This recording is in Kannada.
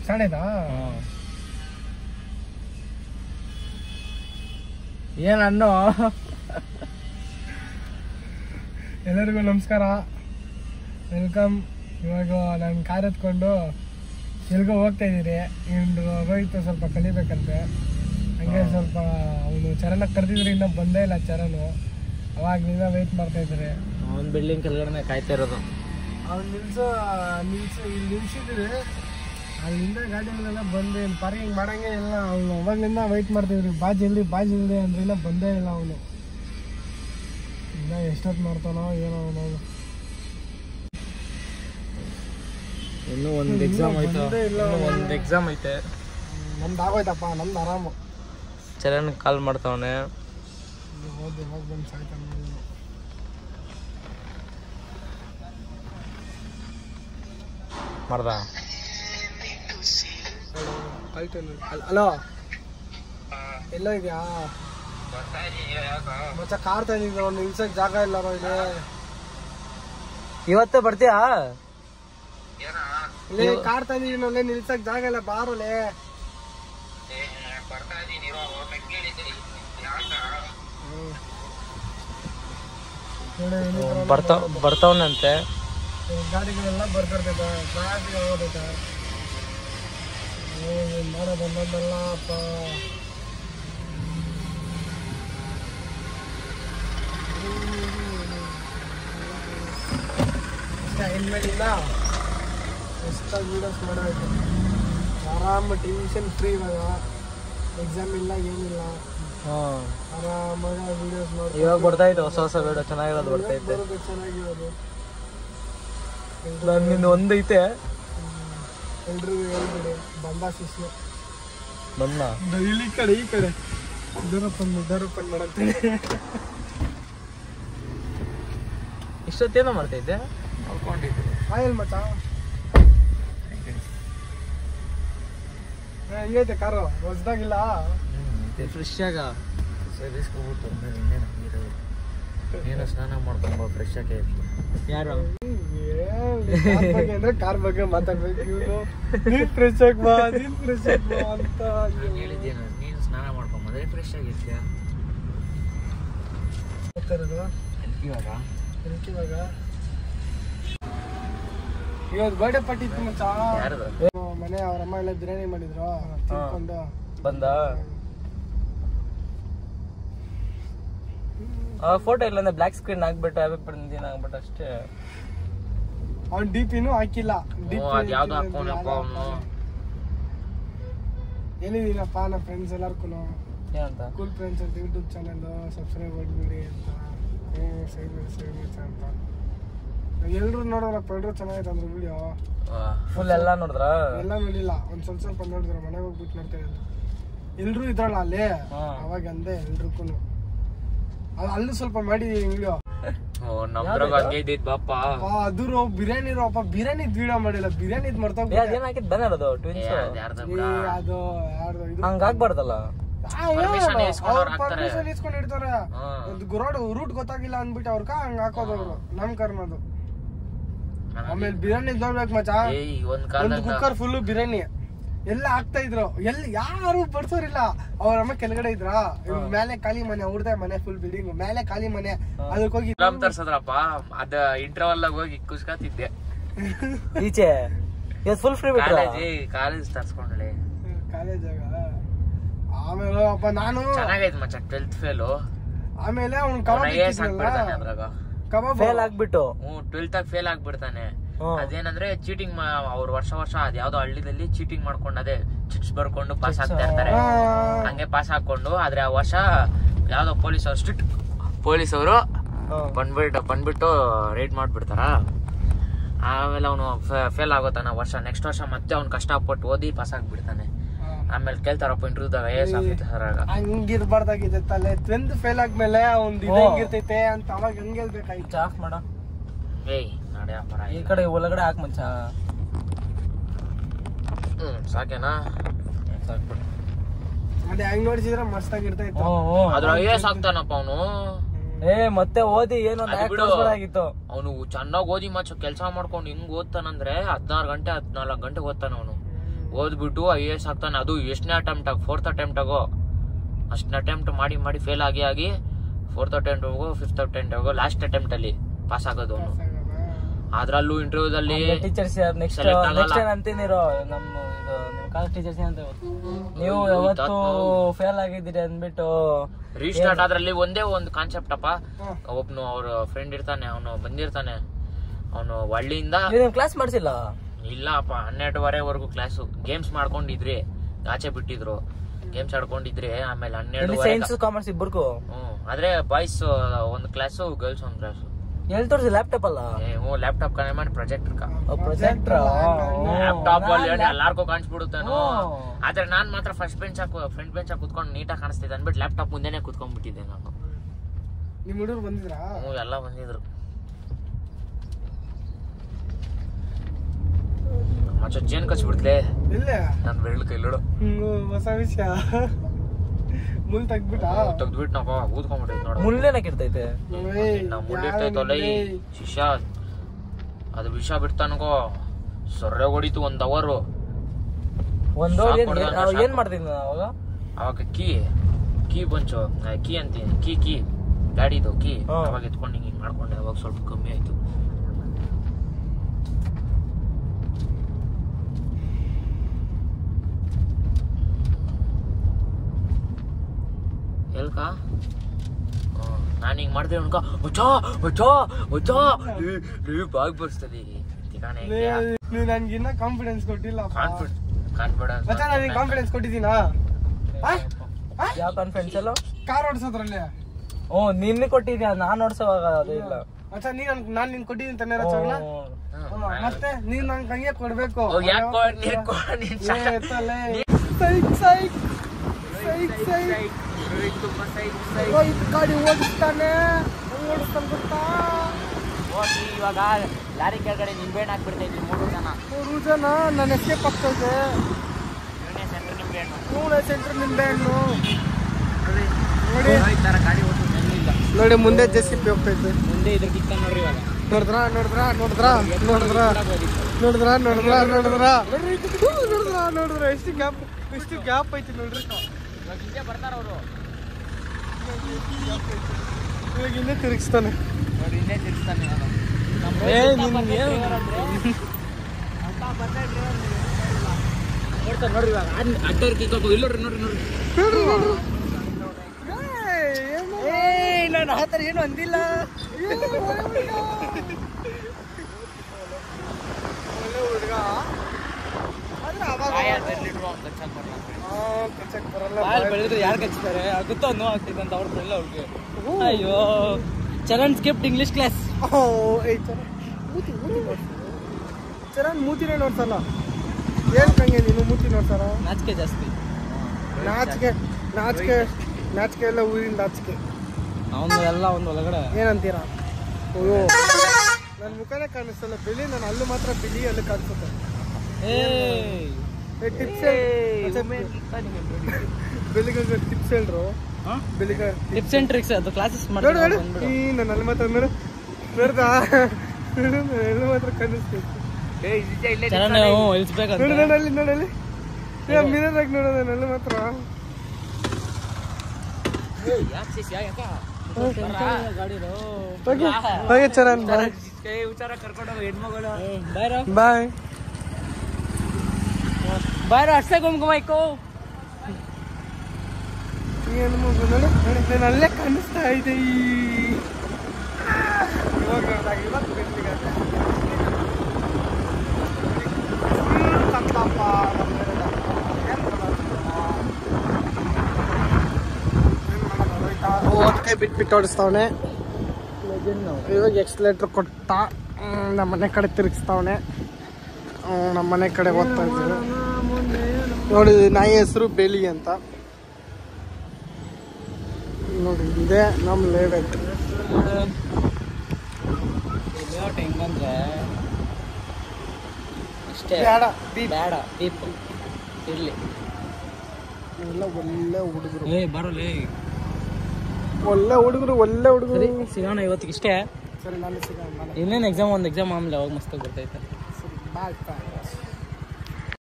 ಸ್ಟಾರ್ಟ್ ಆಯ್ತಾ ಏನ್ ಅನ್ನೋ ಎಲ್ಲರಿಗೂ ನಮಸ್ಕಾರ ವೆಲ್ಕಮ್ ಇವಾಗ ನಾನು ಕಾರ್ ಎತ್ಕೊಂಡು ಎಲ್ಗೋ ಹೋಗ್ತಾ ಇದ್ದೀರಿ ಇನ್ನು ರೋಹಿತ್ ಸ್ವಲ್ಪ ಕಲಿಬೇಕಂತೆ ಹಂಗೆ ಸ್ವಲ್ಪ ಅವನು ಚರಣ ಕರೆದಿದ್ರು ಇನ್ನೂ ಬಂದೇ ಇಲ್ಲ ಚರಣು ಅವಾಗ್ಲಿಂದ ವೆಯ್ಟ್ ಮಾಡ್ತಾ ಇದ್ದಾರೆ ಒಂದ್ ಬಿಲ್ಡಿಂಗ್ ಕೆಳಗಡೆ ಕಾಯ್ತಾ ಇರೋದು ಅವ್ನು ನಿಲ್ಸೋ ನಿಲ್ಸು ಇಲ್ಲಿ ನಿಲ್ಸಿದ್ರೆ ಅಲ್ಲಿಂದ ಗಾಡಿಗಳೆಲ್ಲ ಬಂದು ಏನು ಪಾರ್ಕಿಂಗ್ ಮಾಡಂಗೆ ಇಲ್ಲ ಅವನು ಅವಾಗ್ಲಿಂದ ವೆಯ್ಟ್ ಮಾಡ್ತಿದ್ರಿ ಬಾ ಜಲ್ದಿ ಬಾ ಜಲ್ದಿ ಅಂದ್ರೆ ಇನ್ನೂ ಬಂದೇ ಇಲ್ಲ ಅವನು ಇನ್ನ ಎಷ್ಟೊತ್ತು ಮಾಡ್ತಾನೋ ಏನೋ ಅವನು ಇನ್ನು ಒಂದ್ ಎಕ್ಸಾಮ್ ಆಯ್ತು ಬಂದೇ ಇಲ್ಲ ಇನ್ನು ಒಂದ್ ಎಕ್ಸಾಮ್ ಐತೆ ನಮ್ದು ಆಗೋಯ್ತಪ್ಪ ನಮ್ದು ಆರಾಮು ಚರಣ್ ಕಾಲ್ ಮಾಡ್ತಾವನೆ ಹೋದ್ ಯಾವಾಗ ಬಂದು ಸಾಯ್ತಾನೆ ಇವನು. ಮಾಡ್ದ ಆಯ್ತು ಹಲೋ ಎಲ್ಲೋ ಇದೆಯಾ ಮಚ್ಚ ಕಾರ್ ತಂದಿದ್ರು ಅವ್ನು ನಿಲ್ಸಕ್ ಜಾಗ ಇಲ್ಲಾರೋ ಇದೆ ಇವತ್ತೇ ಬರ್ತೀಯಾ ಲೇ ಕಾರ್ ತಂದಿದ್ದೀನಲ್ಲೇ ನಿಲ್ಸಕ್ ಜಾಗ ಇಲ್ಲ ಬಾರೋಲೆ ಹ್ಮ್. ನೋಡಿ, ಇಲ್ಲಿ ಬರೋಣ. ಬರ್ತಾವ್ ಬರ್ತಾವನಂತೆ ಗಾಡಿಗಳೆಲ್ಲ ಬರ್ತಿರ್ತೈತೆ ಟ್ರಾಫಿಕ್ ಆಗೋದೈತೆ ಮಾಡೋ ಬಂದದ್ದಲ್ಲ ಅಪ್ಪ ಅಷ್ಟೇ ಇನ್ಮೇಲಿಂದ ಎಷ್ಟಾಗಿ ವೀಡಿಯೋಸ್ ಮಾಡಬೇಕು ಆರಾಮ ಟೆನ್ಷನ್ ಫ್ರೀ ಇವಾಗ ಎಕ್ಸಾಮ್ ಇಲ್ಲ ಏನಿಲ್ಲ ಆರಾಮಾಗಿ ವೀಡಿಯೋಸ್ ಮಾಡಿ ಇವಾಗ ಬರ್ತಾಯ್ತು ಹೊಸ ಹೊಸ ವಿಡಿಯೋ ಚೆನ್ನಾಗಿರೋದು ಬರ್ತೈತೆ ಬರೋದು ಚೆನ್ನಾಗಿರೋದು ನನ್ನಿಂದ ಒಂದೈತೆ ಎಲ್ರಿಗೂ ಹೇಳ್ಬಿಡಿ ಬಂದ ಶಿಸ್ಲು ಬಂದ ಇಲ್ಲಿ ಈ ಕಡೆ ಈ ಕಡೆ ದೂರಪ್ಪನ್ ದೂರಪ್ಪನ್ ಮಾಡಂತೇಳಿ ಇಷ್ಟೊತ್ತೇನೋ ಮಾಡ್ತೈತೆ ಆಯಲ್ ಮಚ್ಚ ಹೆಂಗೈತೆ ಕಾರು ಹೊಸ್ದಾಗಿಲ್ಲ ಫ್ರೆಶ್ ಆಗ ನೀನು ಸ್ನಾನ ಮಾಡ್ಕೊಂಬ ಫ್ರೆಶ್ ಆಗಿ ಯಾರು ಬಗ್ಗೆ ಅಂದ್ರೆ ಕಾರ್ ಬಗ್ಗೆ ಮಾತಾಡ್ಬೇಕು ಇವನು ನೀನ್ ಫ್ರೆಶ್ ಆಗಿ ಬಾ ನೀನ್ ಫ್ರೆಶ್ ಆಗಿ ಬಾ ಅಂತ ಹೇಳಿದ್ದೇನು ನೀನು ಸ್ನಾನ ಮಾಡ್ಕೊಂಬಂದ್ರೆ ಫ್ರೆಶ್ ಆಗಿರ್ತೀಯ ಗೊತ್ತಿರೋದು ಇವಾಗ ಎದಕ್ಕೆ ಇವಾಗ ಇವತ್ತು ಬರ್ಡೇ ಪಾರ್ಟಿ ಇತ್ತು ಮಚ್ಚ ಯಾರ್ದು ಮನೆ ಅವ್ರ ಅಮ್ಮ ಎಲ್ಲ ಬಿರಿಯಾನಿ ಮಾಡಿದ್ರು ತಿನ್ಕೊಂಡು ಬಂದ ಫೋಟೋ ಇಲ್ಲ ಅಂದ್ರೆ ಬ್ಲಾಕ್ ಸ್ಕ್ರೀನ್ ಆಗ್ಬಿಟ್ಟು ಹ್ಯಾಪಿ ಬರ್ತೀನಿ ಆಗ್ಬಿಟ್ಟು ಅಷ್ಟೇ ಅವ್ನ್ ಡಿ ಪಿನೂ ಹಾಕಿಲ್ಲ ಡಿ ಓ, ಅದ್ ಯಾವ್ದೋ ಹಾಕ್ಕೊಂಡಪ್ಪ ಅವ್ನು. ಹೇಳಿದೀನಪ್ಪ ನಮ್ಮ ಫ್ರೆಂಡ್ಸ್ ಎಲ್ಲಾರ್ಗೂ ಏನಂತ ಕೂಲ್ ಫ್ರೆಂಡ್ಸ್ ಅಂತ ಯೂಟ್ಯೂಬ್ ಚಾನಲ್ ಸಬ್ಸ್ಕ್ರೈಬ್ ಮಾಡ್ಬಿಡಿ ಅಂತ ಸೇವ್ ಸೇವ್ ಅಂತ ಎಲ್ರು ನೋಡೋರಪ್ಪ ಎಲ್ರು ಚೆನ್ನಾಗೈತೆ ಅಂದ್ರೆ ವಿಡಿಯೋ ಫುಲ್ ಎಲ್ಲ ನೋಡಿದ್ರ ಎಲ್ಲ ನೋಡಿಲ್ಲ ಒಂದ್ ಸ್ವಲ್ಪ ಸ್ವಲ್ಪ ನೋಡಿದ್ರು ಮನೆಗೆ ಹೋಗ್ಬಿಟ್ಟು ನೋಡ್ತಾ ಇದ್ರು ಎಲ್ರು ಇದ್ರಲ್ಲ ಅಲ್ಲಿ ಹಾ. ಅವಾಗ ಅಂದೆ ಎಲ್ರಿಗೂ ಅದು ಅಲ್ಲೂ ಸ್ವಲ್ಪ ಮಾಡಿ ವಿಡಿಯೋ ನಮ್ದ್ರಾಗ ಹಂಗೆ ಇದ್ದಿದ್ ಬಾಪ ಅದು ರೋ ಬಿರಿಯಾನಿ ರೋ ಅಪ್ಪ ಬಿರಿಯಾನಿ ವಿಡಿಯೋ ಮಾಡಿಲ್ಲ ಬಿರಿಯಾನಿ ಮರ್ತ ಅದೇನ್ ಹಾಕಿದ್ ಬನ್ನಿ ಅದು ಟ್ವಿನ್ಸ್ ಅದು ಯಾರ್ದು ಇದು ಹಂಗ ಆಗ್ಬಾರ್ದಲ್ಲ ಪರ್ಮಿಷನ್ ಇಸ್ಕೊಂಡು ಇಡ್ತಾರೆ ಒಂದು ಗುರಾಡು ರೂಟ್ ಗೊತ್ತಾಗಿಲ್ಲ ಅಂದ್ಬಿಟ್ಟು ಅವ್ರಕ ಹಂಗ ಹಾಕೋದು ಅವ್ರು ನಮ್ ಕರ್ನದು ಆಮೇಲೆ ಬಿರಿಯಾನಿ ನೋಡ್ಬೇಕು ಮಚ್ಚ ಒಂದ್ ಒಂದು ಕಾಲದಾಗ ಕುಕ್ಕರ್ ಫುಲ್ ಬಿರಿಯಾನಿ ಎಲ್ಲ ಹಾಕ್ತಾ ಇದ್ರು ಎಲ್ಲಿ ಯಾರು ಬಡ್ಸೋರಿಲ್ಲ ಅವ್ರ ಅಮ್ಮ ಕೆಳಗಡೆ ಇದ್ರ ಇವ್ರ್ ಮೇಲೆ ಖಾಲಿ ಮನೆ ಅವ್ರದೇ ಮನೆ ಫುಲ್ ಬಿಲ್ಡಿಂಗ್ ಮೇಲೆ ಖಾಲಿ ಮನೆ ಅದಕ್ಕೆ ಹೋಗಿ ಫಿಲಮ್ ತರ್ಸದ್ರಪ್ಪ ಅದ ಇಂಟರ್ವಲ್ ಹೋಗಿ ಕುಸ್ಕಾತಿದ್ದೆ ಈಚೆ ಇವತ್ತು ಫುಲ್ ಫ್ರೀ ಬಿಟ್ರ ಕಾಲೇಜ್ ತರ್ಸ್ಕೊಂಡ್ಲೆ ಕಾಲೇಜಾಗ ಆಮೇಲೆ ಅಪ್ಪ ನಾನು ಚೆನ್ನಾಗೈತ್ ಮಚ್ಚ ಟ್ವೆಲ್ತ್ ಫೇಲು ಆಮೇಲೆ ಅವ್ನು ಕಬಾಬ್ ಇಕ್ಕಿದ್ನಲ್ಲ, ಅದ್ರಾಗ ಕಬಾಬ್ ಫೇಲ್ ಆಗ್ಬಿಟ್ಟು ಹ್ಮ್ ಟ್ವೆಲ್ತ್ ಆಗ ಫೇಲ್ ಆಗ್ಬಿಡ್ತಾನೆ ಹ್ಮ್. ಅದೇನಂದ್ರೆ ಚೀಟಿಂಗ್ ಅವ್ರ ವರ್ಷ ವರ್ಷ ಅದ್ ಯಾವ್ದೋ ಹಳ್ಳಿದಲ್ಲಿ ಚೀಟಿಂಗ್ ಮಾಡ್ಕೊಂಡು ಅದೇ ಚಿಟ್ಸ್ ಬರ್ಕೊಂಡು ಪಾಸ್ ಆಗ್ತಾ ಇರ್ತಾರೆ ಆ, ಹಂಗೆ ಪಾಸ್ ಹಾಕೊಂಡು ಆದ್ರೆ ಆ ವರ್ಷ ಯಾವ್ದೋ ಪೊಲೀಸ್ ಅವ್ರು ಸ್ಟ್ರಿಕ್ಟ್ ಪೊಲೀಸ್ ಅವರು ಬಂದ್ಬಿಟ್ಟು ಬಂದ್ಬಿಟ್ಟು ರೇಡ್ ಮಾಡ್ಬಿಡ್ತಾರ ಆಮೇಲೆ ಅವನು ಫೇಲ್ ಆಗೋತಾನ ವರ್ಷ ನೆಕ್ಸ್ಟ್ ವರ್ಷ ಮತ್ತೆ ಅವ್ನು ಕಷ್ಟಪಟ್ಟು ಓದಿ ಪಾಸ್ ಆಗ್ಬಿಡ್ತಾನೆ ಆಮೇಲೆ ಕೇಳ್ತಾರಪ್ಪ ಇಂಟರ್ವ್ಯೂದಾಗ ಐ ಎಸ್ ಆಫೀಸರ್ ಆಗ ಹಂಗಿರ್ಬಾರ್ದಾಗಿದೆ ತಲೆ ಟ್ವೆಂತ್ ಫೇಲ್ ಆದ್ಮೇಲೆ ಅವ್ನ್ ಇದು ಓ. ಹೆಂಗಿರ್ತೈತೆ ಅಂತ ಅವಾಗ ಹಂಗೆ ಹೇಳ್ಬೇಕಾಯ್ತು ಆಫ್ ಮಾಡ ಏಯ್ ನಡೆಯಪ್ಪರ ಈ ಕಡೆ ಒಳಗಡೆ ಹಾಕ್ ಮಂಚ ಹ್ಮ್ ಸಾಕೇನಾ ಸಾಕ್ಬಿಡು ಅದೇ ಹೆಂಗ್ ನೋಡಿಸಿದ್ರೆ ಮಸ್ತ್ ಆಗಿರ್ತೈತೆ ಅದ್ರ ಐ ಎಸ್ ಆಗ್ತಾನಪ್ಪ ಅವನು ಏ ಮತ್ತೆ ಓದಿ ಏನು ಅದು ಬಿಡು. ಆಗಿತ್ತು ಅವನು ಚೆನ್ನಾಗಿ ಓದಿ ಮಚ್ಚ ಕೆಲಸ ಮಾಡ್ಕೊಂಡು ಹಿಂಗ್ ಓದ್ತಾನಂದ್ರೆ ಹದಿನಾರು ಗಂಟೆ ಹದಿನಾಲ್ಕು ಗಂಟೆ ಓದ್ತಾನ ಅವನು ಓದ್ಬಿಟ್ಟು ಐ ಎಸ್ ಆಗ್ತಾನೆ ಅದು ಎಷ್ಟನೇ ಅಟೆಂಪ್ಟ್ ಆಗ ಫೋರ್ತ್ ಅಟೆಂಪ್ಟ್ ಆಗೋ ಅಷ್ಟನ್ನ ಅಟೆಂಪ್ಟ್ ಮಾಡಿ ಮಾಡಿ ಫೇಲ್ ಆಗಿ ಆಗಿ ಫೋರ್ತ್ ಅಟೆಂಪ್ಟ್ ಹೋಗೋ ಫಿಫ್ತ್ ಅಟೆಂಪ್ಟ್ ಹೋಗೋ ಲಾಸ್ಟ್ ಅಟೆಂಪ್ಟ್ ಅಲ್ಲಿ ಪಾಸ್ ಆಗೋದು ಅವನು ಅದ್ರಲ್ಲೂ ಇಂಟರ್ವ್ಯೂದಲ್ಲಿ ಟೀಚರ್ಸ್ ನೆಕ್ಸ್ಟ್ Select ಆಗಲ್ಲ. ನೆಕ್ಸ್ಟ್ ಏನ್ ಅಂತೀನಿರೋ ನಮ್ಮ ಇದು ನಿಮ್ ಕಾಲೇಜ್ ಟೀಚರ್ಸ್ ಅಂತ ನೀವು ಯಾವತ್ತು ಫೇಲ್ ಆಗಿದ್ದೀರಿ ಅಂದ್ಬಿಟ್ಟು ರೀಸ್ಟಾರ್ಟ್ ಅದ್ರಲ್ಲಿ ಒಂದೇ ಒಂದು ಕಾನ್ಸೆಪ್ಟ್ ಅಪ್ಪ ಒಬ್ನು ಅವ್ರ ಫ್ರೆಂಡ್ ಇರ್ತಾನೆ ಅವನು ಬಂದಿರ್ತಾನೆ ಅವನು ಹಳ್ಳಿಯಿಂದ ನೀವು ನಿಮ್ ಕ್ಲಾಸ್ ಮಾಡ್ಸಿಲ್ಲ ಇಲ್ಲಪ್ಪ ಹನ್ನೆರಡುವರೆವರೆಗೂ ಕ್ಲಾಸು ಗೇಮ್ಸ್ ಮಾಡ್ಕೊಂಡಿದ್ರಿ ಆಚೆ ಬಿಟ್ಟಿದ್ರು ಗೇಮ್ಸ್ ಆಡ್ಕೊಂಡಿದ್ರೆ ಆಮೇಲೆ ಇಲ್ಲಿ ಹನ್ನೆರಡುವರೆ ಸೈನ್ಸ್ ಕಾಮರ್ಸ್ ಇಬ್ಬರಿಗೂ ಹ್ಮ್ ಆದ್ರೆ ಬಾಯ್ಸ್ ಒಂದು ಕ್ಲಾಸು ಗರ್ಲ್ಸ್ ಒಂದು ಕ್ಲಾಸು ಎಲ್ಲಿ ತೋರಿಸಿ ಲ್ಯಾಪ್ಟಾಪ್ ಅಲ್ಲ ಹ್ಞೂ ಲ್ಯಾಪ್ಟಾಪ್ ಕನೆ ಮಾಡಿ ಪ್ರೊಜೆಕ್ಟರ್ ಪ್ರೊಜೆಕ್ಟರ್ ಲ್ಯಾಪ್ಟಾಪ್ ಅಲ್ಲಿ ಎಲ್ಲಾರ್ಗೂ ಕಾಣಿಸ್ಬಿಡುತ್ತೇನೋ ಆದ್ರೆ ನಾನ್ ಮಾತ್ರ ಫಸ್ಟ್ ಬೆಂಚ್ ಹಾಕು ಫ್ರಂಟ್ ಬೆಂಚ್ ಹಾಕಿ ಕುತ್ಕೊಂಡು ನೀಟಾಗಿ ಕಾಣಿಸ್ತಿದ್ದೆ ಅಂದ್ಬಿಟ್ಟು ಲ್ಯಾಪ್ಟಾಪ್ ಮುಂದೆನೆ ಕುತ್ಕೊಂಡ್ಬಿಟ್ಟಿದ್ದೆ ನಾನು ನಿಮ್ ಹುಡುಗರು ಬಂದಿದ್ರಾ ಹ್ಞೂ ಎಲ್ಲ ಬಂದಿದ್ರು ಮಚ್ಚ ಚೇನ್ ಕಚ್ಬಿಡ್ತಲೆ ಇಲ್ಲೇ ನನ್ ಬೆರಳು ಕೈಲೋಡು ಹ್ಮ್, ಹೊಸ ವಿಷಯ ಮುಲ್ ತೆಗ್ದ್ಬಿಟ್ಟ ತೆಗ್ದ್ಬಿಟ್ಟು ನಾವು ಊದ್ಕೊಂಡ್ಬಿಟ್ಟೈತೆ ನೋಡು ಮುಳ್ಳೇನಕ್ಕೆ ಇರ್ತೈತೆ ನಾವು ಮುಳ್ಳಿರ್ತೈತಲ್ಲ ಈ ಶಿಷ್ಯ ಅದು ವಿಷ ಬಿಡ್ತಾನಗೋ ಸೊರ್ರೆ ಹೊಡಿತು ಒಂದ್ ಅವರು ಒಂದು ಶಾಕ್ ಏನ್ ಹೊಡ್ದಂಗೆ ಏನ್- ಶಾಕ್. ಏನ್ ಮಾಡ್ತಿದ್ದ ಅವಾಗ ಅವಾಗ ಕೀ ಕೀ ಬಂಚು ಆ, ಕೀ ಅಂತೀನಿ ಕೀ ಕೀ ಗಾಡಿದು ಕೀ ಹಾ. ಅವಾಗ ಎತ್ಕೊಂಡು ಹಿಂಗೆ ಹಿಂಗೆ ಮಾಡ್ಕೊಂಡೆ ಅವಾಗ ಸ್ವಲ್ಪ ಕಮ್ಮಿ ಆಯ್ತು ಎಲ್ಕ ನಾನು ಹಿಂಗೆ ಮಾಡಿದೆ ಅನ್ಕ ಒಚ್ಚ ಒಚ್ಚ ಒಚ್ಚ ಬಾಗ್ ಬರ್ಸ್ತದೆ ನೀವ್ ನನ್ಗಿನ್ನ ಕಾನ್ಫಿಡೆನ್ಸ್ ಕೊಟ್ಟಿಲ್ಲ ಕಾನ್ಫಿಡೆನ್ಸ್ ಕಾನ್ಫಿಡೆನ್ಸ್ ಮಚ್ಚ ನನಗೆ ಕಾನ್ಫಿಡೆನ್ಸ್ ಕೊಟ್ಟಿದ್ದೀನಾ ಯಾವ ಕಾನ್ಫಿಡೆನ್ಸ್ ಅಲ್ಲ ಕಾರ್ ಓಡಿಸೋದ್ರಲ್ಲಿ ಓ ನಿನ್ನೆ ಕೊಟ್ಟಿದ್ಯಾ ನಾನ್ ನೋಡ್ಸೋವಾಗ ಅದು ಇಲ್ಲ ಮಚ್ಚ ನೀನ್ ನಾನ್ ನಿನ್ ಕೊಟ್ಟಿದ್ದೀನಿ ತಾನೇ ರಚನ ಮತ್ತೆ ನೀನ್ ನಂಗೆ ಹಂಗೆ ಕೊಡ್ಬೇಕು ಯಾಕೋ ನೀನ್ ಕೊ- ನೀನ್ ಏ, ಎತ್ತಲೆ. ಸೈಕ್ ಸೈಕ್ ಸೈಕ್ ಸೈಕ್ ಅಯ್ಯೋ, ಈ ಗಾಡಿ ಓಡಿಸ್ತಾನೆ ಹೆಂಗ್ ಓಡಿಸ್ತಾನೆ ಗೊತ್ತಾ ಹೋಗಿ ಇವಾಗ ಲಾರಿ ಕೆಳಗಡೆ ನಿಂಬೆಹಣ್ಣು ಹಾಕ್ಬಿಡ್ತಾ ಇದ್ವಿ ಮೂರು ಜನ ಮೂರು ಜನ ನನ್ನ ಎಸ್ಕೇಪ್ ಆಗ್ತೈತೆ ಇವನೇ ಸೆಂಟ್ರ್ ನಿಂಬೆಹಣ್ಣು ಮೂಳೆ ಸೆಂಟ್ರ್ ನಿಂಬೆ ಹಣ್ಣು ನೋಡಿ ಈ ತರ ಗಾಡಿ ಓಡಿಸೋದು ಇಲ್ಲ ನೋಡಿ ಮುಂದೆ ಜೆಸಿಪಿ ಹೋಗ್ತೈತೆ ಮುಂದೆ ಇದ್ರ ಕಿತ್ತ ನೋಡ್ರಿ ಇವಾಗ ನೋಡಿದ್ರ ನೋಡಿದ್ರ ನೋಡಿದ್ರ ನೋಡಿದ್ರ ನೋಡಿದ್ರ ನೋಡಿದ್ರ ನೋಡಿದ್ರ ನೋಡಿದ್ರ ನೋಡಿದ್ರ ಎಷ್ಟು ಗ್ಯಾಪ್ ಎಷ್ಟು ಗ್ಯಾಪ್ ಐತಿ ನೋಡ್ರಿ ಇವಾಗ ಹಿಂದೆ ಬರ್ತಾರ ಅವರು ಇವಾಗ ಇನ್ನೇ ತಿರುಗಿಸ್ತಾನೆ ನೋಡಿ ಹಿಂದೆ ತಿರ್ಸ್ತಾನೆ ನಾನು ಏ, ನಿನ್ ಏನು? ನೋಡ್ತಾರೆ ನೋಡ್ರಿ ಇವಾಗ ಅಡ್ಡರ್ ಕಿಕ್ಕೋದು ಇಲ್ಲ ನೋಡ್ರಿ ನೋಡ್ರಿ ನೋಡ್ರಿ ನಾನು ಆತರ ಏನು ಅಂದಿಲ್ಲ ಒಳ್ಳೆ ಹುಡುಗ ಆದ್ರೆ ಅವಾಗ ಗಾಯ ಬೆರ್ಲಿಟ್ರು ಅವ್ನು ಕಚ್ಚಾಕ್ ಬರಲ್ಲ ಆ, ಕಚ್ಚಕ್ ಬರಲ್ಲ ಬಾಲ್ ಬೆಳೆದ್ರೆ ಯಾರು ಕಚ್ತಾರೆ ಗೊತ್ತೋ ನೋವು ಆಗ್ತಿದೆ ಅಂತ ಅವ್ರ ಬೆಳ್ಳ ಅವ್ರಿಗೆ ಅಯ್ಯೋ ಚರಣ್ ಸ್ಕಿಪ್ಟ್ ಇಂಗ್ಲಿಷ್ ಕ್ಲಾಸ್ ಓ, ಏಯ್ ಚರ ಮೂತಿ ಮೂತಿ ನೋಡ್ಸು. ಚರಣ್ ಮೂತಿನೇ ನೋಡ್ಸಲ್ಲ ಏನ್ ಕಂಗೆ ನೀನು ಮೂತಿ ನೋಡ್ತಾರ ನಾಚಿಕೆ ಜಾಸ್ತಿ ನಾಚಿಕೆ ನಾಚಿಕೆ ನಾಚಿಕೆ ಎಲ್ಲ ಊರಿನ ನಾಚಿಕೆ ಅವನು ಎಲ್ಲ ಒಂದು ಒಳಗಡೆ ಏನಂತೀರಾ ಅಯ್ಯೋ ನನ್ನ ಮುಖನೇ ಕಾಣಿಸ್ತಲ್ಲ ಬಿಳಿ ನಾನು ಅಲ್ಲೂ ಮಾತ್ರ ಬಿಳಿ ಅಲ್ಲಿ ಕಾಣಿಸುತ್ತೆ ಏಯ್ ಟಿಪ್ಸ್ ಬೆಳಿಗ್ಗೆ ಟಿಪ್ಸ್ ಹೇಳ್ರು ಬೆಳಿಗ್ಗೆ ಟಿಪ್ಸ್ ಅಂಡ್ ಟ್ರಿಕ್ಸ್ ಅದು ಕ್ಲಾಸಸ್ ನೋಡು ನೋಡು ಮಾಡ್ಕೊಂಡು ಈ ನನ್ನ ಅಲ್ಲಿ ಮಾತ್ರ ನೋಡು ನೋಡ್ದಾ ಎಲ್ಲ ಮಾತ್ರ ಕಾಣಿಸ್ತೈತಿ ಚರಣ್ ಇಳಿಸ್ಬೇಕಂತ ನೋಡು ನೋಡು ಅಲ್ಲಿ ನೋಡಲ್ಲಿ ಮಿರರ್ ಆಗಿ ನೋಡೋದು ನನ್ನ ಮಾತ್ರ ಹೋಗಿ ಹೋಗಿ ಚರಣ್ ಬಾಯ್ ವಿಚಾರ ಕರ್ಕೊಂಡು ಹೆಣ್ಮಗಳು ಬಾಯ್ರ ಬಾಯ್ ಬಾಯ್ರ ಅಷ್ಟೇ ಗುಮ್ಗುಮೈಕೋ ಏನು ಮಗು ನೋಡಿ ನೋಡಿ ನಾನು ಅಲ್ಲೇ ಕಾಣಿಸ್ತಾ ಇದೆ ಈ ಇವಾಗ ನೋಡ್ದಾಗ ಇವಾಗ ಬೆಳ್ಳಿಗಾದ್ರೆ. ಹ್ಮ್, ತಪ್ಪಪ್ಪ, ನಮ್ಮೆಲ್ಲ. ಏನ್ ಮಾಡೋದು? ಏನ್ ಮಾಡೋದು? ಹೋಯ್ತಾ? ಹೋದ್ ಕೈ ಬಿಟ್ಬಿಟ್ಟು ಓಡಿಸ್ತಾವನೆ ಇವಾಗ ಎಕ್ಸ್ಲೇಟರ್ ಕೊಟ್ಟ ಹ್ಮ್, ನಮ್ಮ ಮನೆ ಕಡೆ ತಿರುಗಿಸ್ತಾವನೆ ನಮ್ಮ ಮನೆ ಕಡೆ ಓದ್ತಾ ಇದ್ದೀವಿ ನೋಡಿ ನಾಯಿ ಹೆಸರು ಬೇಲಿ ಅಂತ ನೋಡಿ ಇದೇ ನಮ್ಮ ಲೇಔಟ್ ಲೇಔಟ್ ಹೆಂಗಂದ್ರೆ ಅಷ್ಟೇ ಬೇಡ ದೀಪ ಬೇಡ ದೀಪ್ ಇರ್ಲಿ ಎಲ್ಲ ಒಳ್ಳೆ ಹುಡುಗರು ಏ ಬರೋಲೇ ಒಳ್ಳೆ ಹುಡುಗರು ಒಳ್ಳೆ ಹುಡುಗರು ಸರಿ ಸಿಗೋಣ ಇವತ್ತಿಗೆ ಇಷ್ಟೇ ಸರಿ ನಾನು ಸಿಗೋಣ ಇನ್ನೇನು ಎಕ್ಸಾಮ್ ಒಂದು ಎಕ್ಸಾಮ್ ಆಮೇಲೆ ಅವಾಗ ಮಸ್ತಾಗಿ ಬರ್ತೈತೆ ಸರಿ ಬಾಯ್ ಬಾಯ್